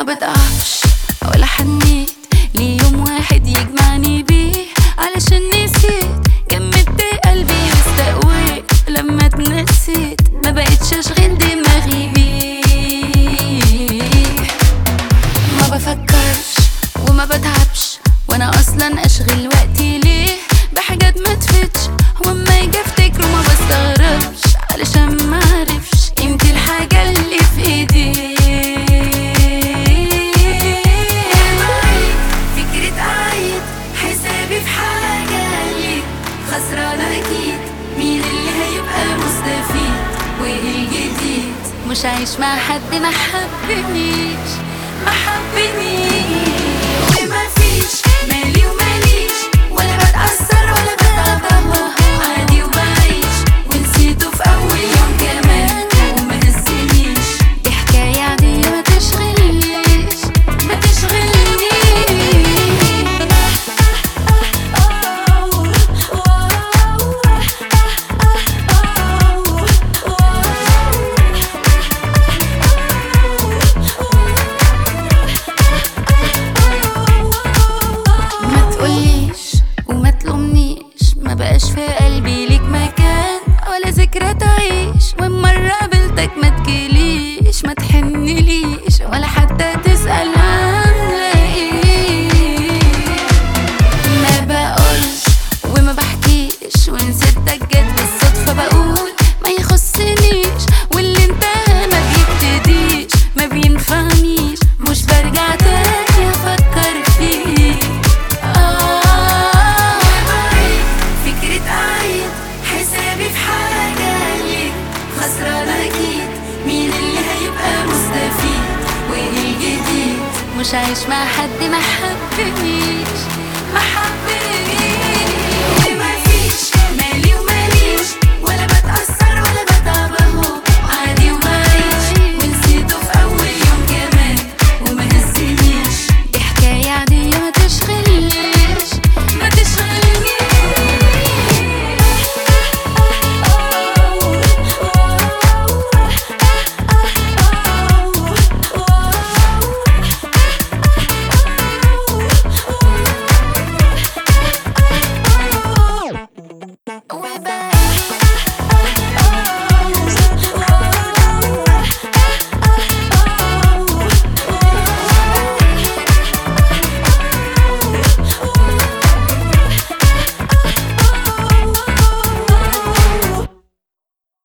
ما بضعفش ولا حنيت ليوم واحد يجمعني بيه علشان نسيت جمدت قلبي واستقويت لما اتنسيت ما بقتش اشغل دماغي بيه ما بفكرش وما بتعبش وانا اصلا اشغل وقتي ليه بحاجات ما تفتش واما يجي افتكره ما بستغربش علشان ما اعرفش قيمتي الحاجه اللي في ايدي معاك فكرة عايد حسابي في حاجة ليك خسرانة أكيد مين اللي هيبقى مستفيد وإيه الجديد مش عايش مع حد ما حبنيش ما حبنيش وما فيش مالي وماليش ولا بتأثر ولا بتعب عادي وبعيش ونسيته في أول يوم كمان وما هزنيش دي حكاية عادية ما تشغلنيش ما ما تقوليش وما تلومنيش ما بقاش في قلبي ليك مكان ولا ذكرى تعيش وإن مرة قابلتك ما تجيليش ما تحنليش ولا حتى تسأل عاملة ايه ما بقولش وما بحكيش وإن سبتك جت بالصدفة بقول ما يخصنيش واللي انتهى ما بيبتديش ما بينفعنيش مش برجع تاني افكر فيه آه فكرة عايد حسابي في حاجة ليك خسرانة أكيد مين اللي هيبقى مستفيد وإيه الجديد مش عايش مع حد ما حبنيش ما حبنيش